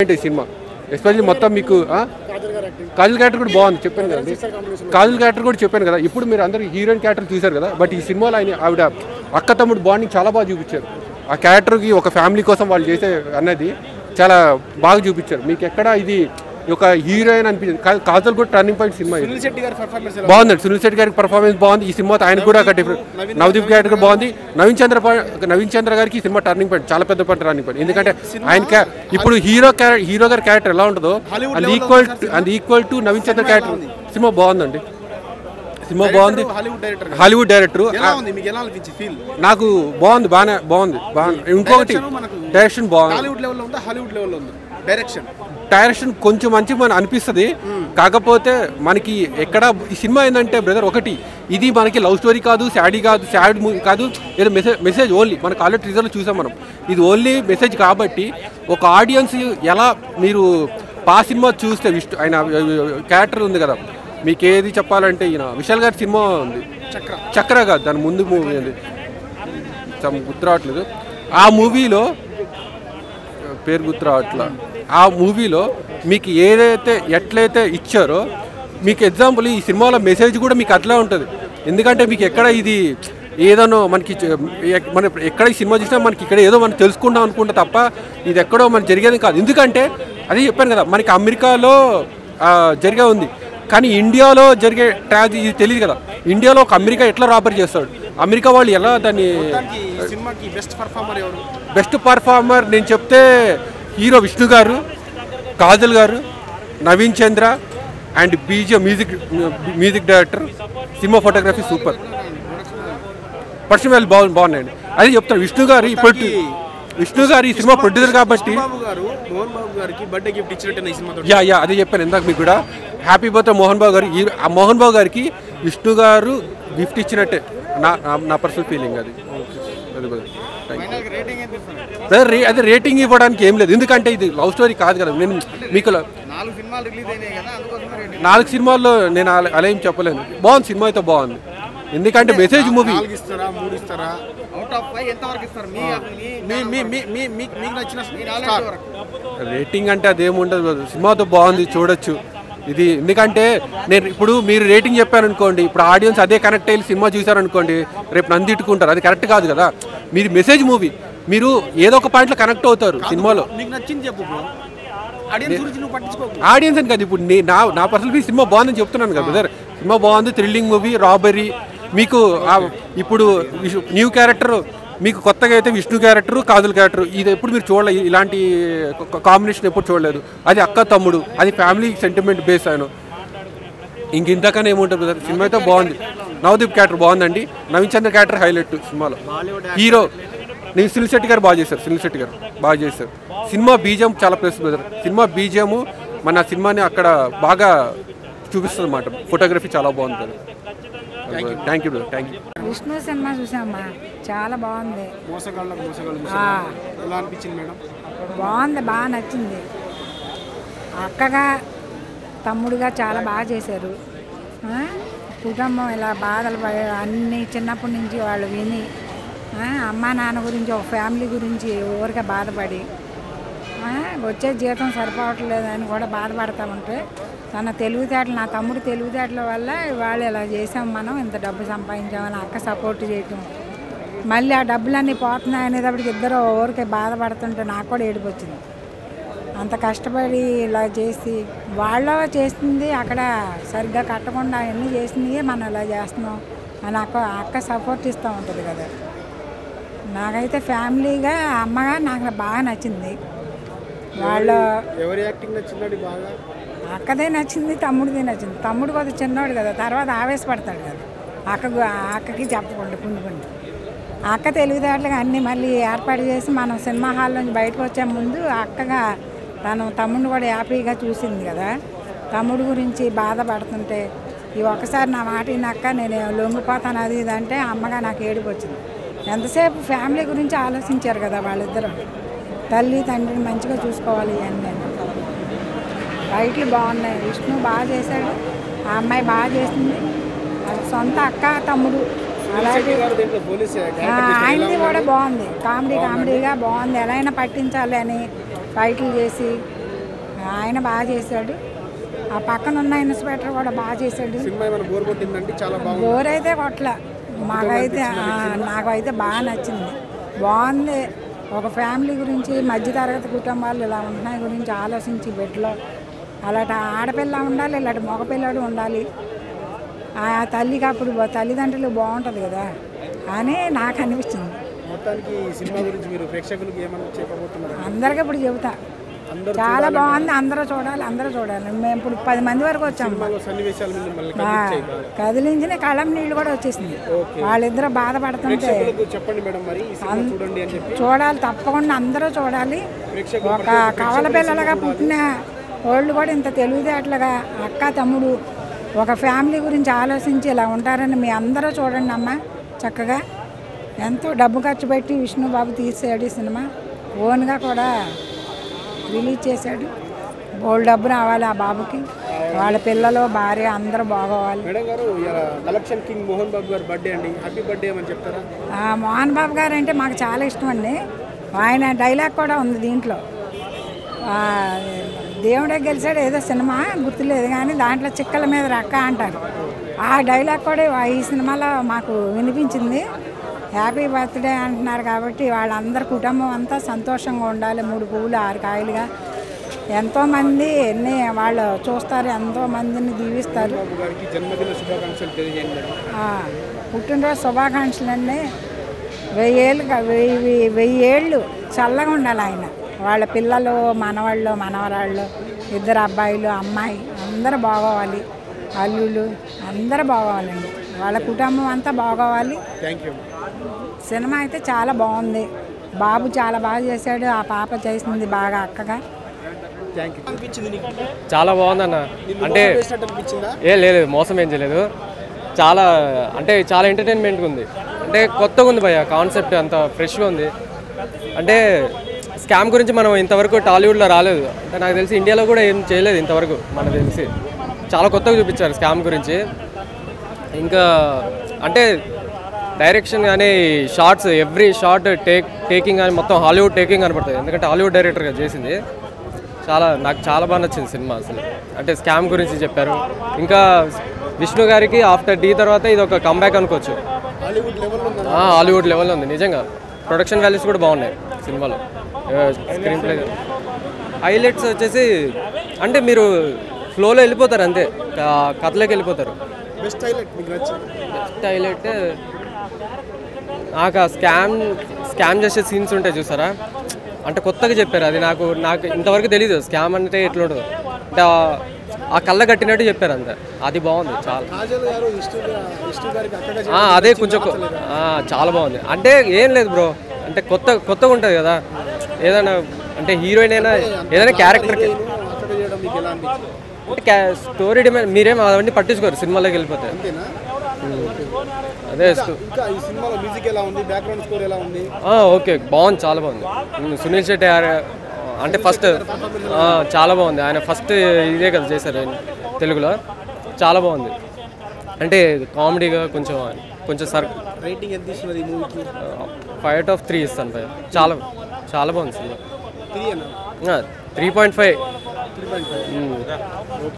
ఏంటి ఈ cinema especially మొత్తం మీకు ఆ? కాజల్ క్యారెక్టర్ కూడా బాగుంది చెప్పాను కదండి కాజల్ క్యారెక్టర్ కూడా చెప్పాను కదా ఇప్పుడు మీరు అందరూ హీరోయిన్ క్యారెక్టర్ చూశారు కదా బట్ ఈ సినిమాలో ఆయన ఆవిడ అక్క తమ్ముడు బాండింగ్ చాలా బాగా చూపించారు ఆ క్యారెక్టర్కి ఒక ఫ్యామిలీ కోసం వాళ్ళు చేసే అన్నది చాలా బాగా చూపించారు మీకు ఎక్కడ ఇది ఒక హీరోయిన్ అనిపించింది కా- కాజల్ కూడా టర్నింగ్ పాయింట్ సినిమా ఇది సునీల్ శెట్టి గారి పర్ఫార్మెన్స్ బాగుంది సునీల్ శెట్టి గారికి పర్ఫార్మెన్స్ బాగుంది ఈ సినిమా ఆయన కూడా ఒక డిఫరెంట్ నవదీప్ క్యారెక్టర్ బాగుంది నవీన్ చంద్ర పా- నవీన్ చంద్ర గారికి ఈ సినిమా టర్నింగ్ పాయింట్ చాలా పెద్ద పాయింట్ టర్నింగ్ పాయింట్ ఎందుకంటే ఆయన క్యా- ఇప్పుడు హీరో క్యారెక్టర్ హీరో గారి క్యారెక్టర్ ఎలా ఉంటుందో and equal and equal to Naveen Chandra character cinema బాగుందండి సినిమా బాగుంది హాలీవుడ్ డైరెక్టర్ హాలీవుడ్ డైరెక్టర్ ఎలా ఉంది మీకు ఎలా అనిపించి ఫీల్ నాకు బాగుంది బాగానే బాగుంది బాగుంది ఇంకొకటి Direction మనకు డైరెక్షన్ బాగుంది హాలీవుడ్ లెవెల్లో ఉందా హాలీవుడ్ లెవెల్లో ఉందా డైరెక్షన్ డైరెక్షన్ కొంచెం మంచి మన అనిపిస్తుంది కాకపోతే మనకి ఎక్కడ ఈ సినిమా ఏంటంటే బ్రదర్ ఒకటి ఇది మనకి లవ్ స్టోరీ కాదు శాడీ కాదు శాడ్ మూవీ కాదు ఏదో మెసేజ్ మెసేజ్ ఓన్లీ మనకు ఆల్రెడీ రిజల్ట్ చూసాం మనం ఇది ఓన్లీ మెసేజ్ కాబట్టి ఒక ఆడియన్స్ ఎలా మీరు పా సినిమా చూస్తే విష్ణు ఆయన క్యారెక్టర్ ఉంది కదా మీకు ఏది చెప్పాలంటే ఈయన విశాల్ గారి సినిమా ఉంది చక్ర చక్ర కాదు దాని ముందు మూవీ ఉంది చం- గుర్తు రావట్లేదు ఆ మూవీలో పేరు గుర్తు రావట్లా ఆ మూవీలో మీకు ఏదైతే ఎట్లయితే ఇచ్చారో మీకు ఎగ్జాంపుల్ ఈ సినిమాలో మెసేజ్ కూడా మీకు అట్లా ఉంటుంది ఎందుకంటే మీకు ఎక్కడ ఇది ఏదనో మనకి చ- ఎక్- మన ఎక్కడ ఈ సినిమా చూసినా మనకి ఇక్కడ ఏదో మనం తెలుసుకుంటాం అనుకుంటే తప్ప ఇది ఎక్కడో మనకి జరిగేది కాదు ఎందుకంటే అదే చెప్పాను కదా మనకి అమెరికాలో ఆ, జరిగే ఉంది కానీ ఇండియాలో జరిగే ట్రాజీ ఇది తెలియదు కదా ఇండియాలో ఒక అమెరికా ఎట్లా రాబరీ చేస్తాడు అమెరికా వాళ్ళు ఎలా దాన్ని మొత్తానికి ఈ సినిమాకి బెస్ట్ పర్ఫార్మర్ ఎవరు బెస్ట్ పర్ఫార్మర్ నేను చెప్తే hero Vishnu garu Kajal garu Naveen Chandra and BJ music music director cinema photography super personal బాగు బాగున్నాయండి అదే చెప్తాను విష్ణు గారు ఇప్పుడు విష్ణు గారు ఈ సినిమా ప్రొడ్యూసర్ కాబట్టి బాబు గారు మోహన్ బాబు గారికి బర్త్డే గిఫ్ట్ ఇచ్చినట్టు ఈ సినిమాతో యా యా అదే చెప్పాను ఇందాక మీకు కూడా హ్యాపీ బర్త్డే మోహన్ బాబు గారు ఈ- ఆ మోహన్ బాబు గారికి విష్ణు గారు గిఫ్ట్ ఇచ్చినట్టే నా నా- నా పర్సనల్ ఫీలింగ్ అది అది brother. Thank you. రేటింగ్ ఎంత ఇస్తారు బ్రదర్ రే అదే రేటింగ్ ఇవ్వడానికి ఏం లేదు ఎందుకంటే ఇది లవ్ స్టోరీ కాదు కదా నేను మీకు ల- నాలుగు సినిమాలు రిలీజ్ అయినాయి కదా అందుకోసమే రేటింగ్ నాలుగు సినిమాల్లో నేను అలా అలా ఏం చెప్పలేను బాగుంది సినిమా అయితే బాగుంది ఎందుకంటే మెసేజ్ మూవీ నాలుగు ఇస్తారా మూడు ఇస్తారా అవుట్ ఆఫ్ ఫైవ్ ఎంత వరకు ఇస్తారు మీ మీ మీ మీ మీ మీకు మీకు నచ్చిన స్టార్ రేటింగ్ అంటే అదేముండదు brother. సినిమాతో బాగుంది చూడొచ్చు ఇది ఎందుకంటే నేను ఇప్పుడు మీరు రేటింగ్ చెప్పారనుకోండి ఇప్పుడు ఆడియన్స్ అదే కనెక్ట్ అయ్యి సినిమా చూసారనుకోండి రేపు నన్ను తిట్టుకుంటారు అది కరెక్ట్ కాదు కదా మీది మెసేజ్ మూవీ మీరు ఏదో ఒక పాయింట్లో కనెక్ట్ అవుతారు సినిమాలో మీకు నచ్చింది చెప్పు బ్రో ఆడియన్స్ గురించి నువ్వు పట్టించుకోకు ఆడియన్స్ అని కాదు ఇప్పుడు నే- నా నా పర్సనల్ ఫీ సినిమా బాగుందని చెప్తున్నాను కదా బ్రదర్ సినిమా బాగుంది థ్రిల్లింగ్ మూవీ రాబరీ మీకు ఆ ఇప్పుడు విష్- న్యూ క్యారెక్టర్ మీకు కొత్తగా అయితే విష్ణు క్యారెక్టర్ కాజల్ క్యారెక్టర్ ఇది ఎప్పుడు మీరు చూడలేదు ఇలాంటి కాంబినేషన్ ఎప్పుడు చూడలేదు అది అక్క తమ్ముడు అది ఫ్యామిలీ సెంటిమెంట్ బేస్ ఆయన ఇంక ఇంతకన్నా ఏముంటుంది బ్రదర్ సినిమా అయితే బాగుంది నవదీప్ క్యారెక్టర్ బాగుందండి నవీన్ చంద్ర క్యారెక్టర్ హైలైట్ సినిమాలో హీరో నేను సునీల్ శెట్టి గారు బాగా చేశారు సునీల్ శెట్టి గారు బాగా చేశారు సినిమా బీజం చాలా ప్లస్ బ్రదర్ సినిమా బీజము మన సినిమాని అక్కడ బాగా చూపిస్తుంది అన్నమాట ఫోటోగ్రఫీ చాలా బాగుంది brother thank you brother thank you Vishnu cinema చూసామ్మా చాలా బాగుంది మోసగాళ్ళకు మోసగాళ్ళు ఆ, ఎలా అనిపించింది మేడం బాగుంది బాగా నచ్చింది అక్కగా తమ్ముడుగా చాలా బాగా చేశారు ఆ, కుటుంబం ఇలా బాధలు పడే అన్ని చిన్నప్పటి నుంచి వాళ్ళు విని ఆ, అమ్మా నాన్న గురించి ఒక ఫ్యామిలీ గురించి ఊరికే బాధపడి ఆ, వచ్చే జీతం సరిపోవట్లేదని కూడా బాధపడతా ఉంటే తన తెలివితేటలు నా తమ్ముడు తెలివితేటల వల్ల వాళ్ళు ఇలా చేసాం మనం ఇంత డబ్బు సంపాదించామని అక్క సపోర్ట్ చేయటం మళ్ళీ ఆ డబ్బులన్నీ పోతున్నాయి అనేటప్పటికి ఇద్దరు ఊరికే బాధపడుతుంటే నాకు కూడా ఏడుపు వచ్చింది అంత కష్టపడి ఇలా చేసి వాళ్ళ చేసింది అక్కడ సరిగ్గా కట్టకుండా అవన్నీ చేసింది మనం ఇలా చేస్తున్నాం అని అక్క అక్క సపోర్ట్ ఇస్తూ ఉంటుంది కదా నాకైతే ఫ్యామిలీగా అమ్మగా నాకు బాగా నచ్చింది వాళ్ళ ఎవరి యాక్టింగ్ నచ్చిందండి బాగా అక్కదే నచ్చింది తమ్ముడిదే నచ్చింది తమ్ముడు కొద్దిగా చిన్నోడు కదా తర్వాత ఆవేశపడతాడు కదా అక్కకు అక్కకి చెప్పకుండా కుండి కుండి అక్క తెలివితేటలుగా అన్నీ మళ్ళీ ఏర్పాటు చేసి మనం సినిమా హాల్ నుంచి బయటకు వచ్చే ముందు అక్కగా తను తమ్ముడిని కూడా హ్యాపీగా చూసింది కదా తమ్ముడు గురించి బాధపడుతుంటే ఈ ఒక్కసారి నా మాట విన్నాక నేను లొంగిపోతాను అది ఇది అంటే అమ్మగా నాకు ఏడుపు వచ్చింది ఎంతసేపు ఫ్యామిలీ గురించి ఆలోచించారు కదా వాళ్ళిద్దరూ తల్లి తండ్రిని మంచిగా చూసుకోవాలి అని నేను ఫైట్లు బాగున్నాయి విష్ణు బాగా చేశాడు ఆ అమ్మాయి బాగా చేసింది అది సొంత అక్క తమ్ముడు అలాగే గారు దీంట్లో పోలీస్ ఆ, ఆయనది కూడా బాగుంది కామెడీ కామెడీగా బాగుంది ఎలా అయినా పట్టించాలి అని ఫైట్లు చేసి ఆయన బాగా చేశాడు ఆ పక్కన ఉన్న ఇన్స్పెక్టర్ కూడా బాగా చేశాడు సినిమా ఏమైనా బోర్ కొట్టిందండి చాలా బాగుంది బోర్ అయితే కొట్ల మాకైతే ఆ, నాకైతే బాగా నచ్చింది బాగుంది ఒక ఫ్యామిలీ గురించి మధ్యతరగతి కుటుంబాలు ఇలా ఉంటున్నాయి గురించి ఆలోచించి బిడ్డలో అలాంటి ఆడపిల్ల ఉండాలి ఇలాంటి మగపిల్లడు ఉండాలి ఆ తల్లికి అప్పుడు తల్లిదండ్రులు బాగుంటుంది కదా అని నాకు అనిపించింది మొత్తానికి ఈ సినిమా గురించి మీరు ప్రేక్షకులకు ఏమైనా చెప్పబోతున్నారు అందరికీ ఇప్పుడు చెబుతా అందరూ చాలా బాగుంది అందరూ చూడాలి అందరూ చూడాలి మేము ఇప్పుడు పది మంది వరకు వచ్చాము సినిమాలో సన్నివేశాలు మిమ్మల్ని ఆ, కదిలించాయి బాగా. కదిలించిన కళ్ళం నీళ్ళు కూడా వచ్చేసింది వాళ్ళిద్దరూ బాధపడుతుంటే ప్రేక్షకులకు చెప్పండి మేడం మరి ఈ సినిమా చూడండి అని చెప్పి చూడాలి తప్పకుండా అందరూ చూడాలి ప్రేక్షకులు ఒక కవల పిల్లలుగా పుట్టిన వాళ్ళు కూడా ఇంత తెలివితేటలుగా అక్క తమ్ముడు ఒక ఫ్యామిలీ గురించి ఆలోచించి ఇలా ఉంటారని మీ అందరూ చూడండి అమ్మ చక్కగా ఎంతో డబ్బు ఖర్చు పెట్టి విష్ణుబాబు తీసాడు ఈ సినిమా ఓన్గా కూడా రిలీజ్ చేశాడు బోల్ డబ్బు రావాలి ఆ బాబుకి వాళ్ళ పిల్లలు భార్య అందరూ బాగోవాలి మేడం గారు ఇలా కలెక్షన్ కింగ్ మోహన్ బాబు గారు బర్త్డే అండి హ్యాపీ బర్త్డే అని చెప్తారా ఆ, మోహన్ బాబు గారు అంటే మాకు చాలా ఇష్టం అండి ఆయన డైలాగ్ కూడా ఉంది దీంట్లో ఆ, దేవుడే గెలిచాడు ఏదో సినిమా గుర్తులేదు కానీ దాంట్లో చిక్కల మీద రక్క అంటారు ఆ డైలాగ్ కూడా ఈ సినిమాలో మాకు వినిపించింది హ్యాపీ బర్త్డే అంటున్నారు కాబట్టి వాళ్ళందరి కుటుంబం అంతా సంతోషంగా ఉండాలి మూడు పువ్వులు ఆరు కాయలుగా ఎంతోమంది ఎన్ని వాళ్ళు చూస్తారు ఎంతోమందిని దీవిస్తారు బాబు గారికి జన్మదిన శుభాకాంక్షలు తెలియజేయండి మేడం ఆ, పుట్టినరోజు శుభాకాంక్షలన్నీ వెయ్యేళ్ళు కా- వెయ్యి వెయ్యి- వెయ్యి ఏళ్ళు చల్లగా ఉండాలి ఆయన వాళ్ళ పిల్లలు మనవాళ్ళు మనవరాళ్ళు ఇద్దరు అబ్బాయిలు అమ్మాయి అందరూ బాగోవాలి అల్లుళ్ళు అందరూ బాగోవాలండి వాళ్ళ కుటుంబం అంతా బాగోవాలి థ్యాంక్ యూ సినిమా అయితే చాలా బాగుంది బాబు చాలా బాగా చేశాడు ఆ పాప చేసింది బాగా అక్కగా థ్యాంక్ యూ అనిపించింది నీకు చాలా బాగుందన్న అంటే చేసినట్టు అనిపించిందా ఏ లేదు మోసం ఏం చేయలేదు చాలా అంటే చాలా ఎంటర్టైన్మెంట్గా ఉంది అంటే కొత్తగా ఉంది భయ్య కాన్సెప్ట్ అంత ఫ్రెష్గా ఉంది అంటే స్కామ్ గురించి మనం ఇంతవరకు టాలీవుడ్లో రాలేదు అంటే నాకు తెలిసి ఇండియాలో కూడా ఏం చేయలేదు ఇంతవరకు మనకు తెలిసి చాలా కొత్తగా చూపించారు స్కామ్ గురించి ఇంకా అంటే డైరెక్షన్ కానీ shots every shot take taking కానీ మొత్తం హాలీవుడ్ టేకింగ్ కనపడుతుంది ఎందుకంటే హాలీవుడ్ డైరెక్టర్గా చేసింది చాలా నాకు చాలా బాగా నచ్చింది సినిమా అసలు అంటే స్కామ్ గురించి చెప్పారు ఇంకా విష్ణు గారికి ఆఫ్టర్ డీ తర్వాత ఇది ఒక కంబ్యాక్ అనుకోవచ్చు హాలీవుడ్ లెవెల్లో ఉందా ఆ, హాలీవుడ్ లెవెల్లో ఉంది నిజంగా ప్రొడక్షన్ వాల్యూస్ కూడా బాగున్నాయి సినిమాలో స్క్రీన్ ప్లే హైలైట్స్ వచ్చేసి అంటే మీరు ఫ్లోలో వెళ్ళిపోతారు అంతే క- కథలోకి వెళ్ళిపోతారు బెస్ట్ హైలైట్ మీకు నచ్చింది బెస్ట్ హైలైట్ నాకు ఆ స్కామ్ స్కామ్ చేసే సీన్స్ ఉంటాయి చూసారా అంటే కొత్తగా చెప్పారు అది నాకు నాకు ఇంతవరకు తెలీదు స్కామ్ అంటే ఎట్లుంటుందో అంటే ఆ- ఆ కళ్ళ కట్టినట్టు చెప్పారు అంతే అది బాగుంది చాలా కాజల్ గారు విష్ణు గా- విష్ణు గారికి అక్కగా ఆ, అదే కొంచెం కొ- ఆ, చాలా బాగుంది అంటే ఏం లేదు బ్రో అంటే కొత్త కొత్తగా ఉంటుంది కదా ఏదైనా అంటే హీరోయిన్ అయినా ఏదైనా క్యారెక్టర్కి అక్కగా చేయడం మీకు ఎలా అనిపించింది అంటే క్యా- స్టోరీ డిమాండ్ మీరేం అవన్నీ పట్టించుకోరు సినిమాలోకి వెళ్ళిపోతాయి అంతేనా అదే స్టో- ఇంకా ఈ సినిమాలో మ్యూజిక్ ఎలా ఉంది బ్యాక్గ్రౌండ్ స్కోర్ ఎలా ఉంది ఆ, ఓకే బాగుంది చాలా బాగుంది ఉమ్, సునీల్ శెట్టి ఆర్- అంటే ఫస్ట్ ఆ, చాలా బాగుంది ఆయన ఫస్ట్ ఇదే కదా చేశారు ఆయన తెలుగులో చాలా బాగుంది అంటే కామెడీగా కొంచెం కొంచెం సర్ రేటింగ్ ఎంత ఇస్తున్నది ఈ మూవీకి ఫైవ్ అవుట్ ఆఫ్ త్రీ ఇస్తాను భయ్య చాలా చాలా బాగుంది సినిమా త్రీ అన్న three point five three point five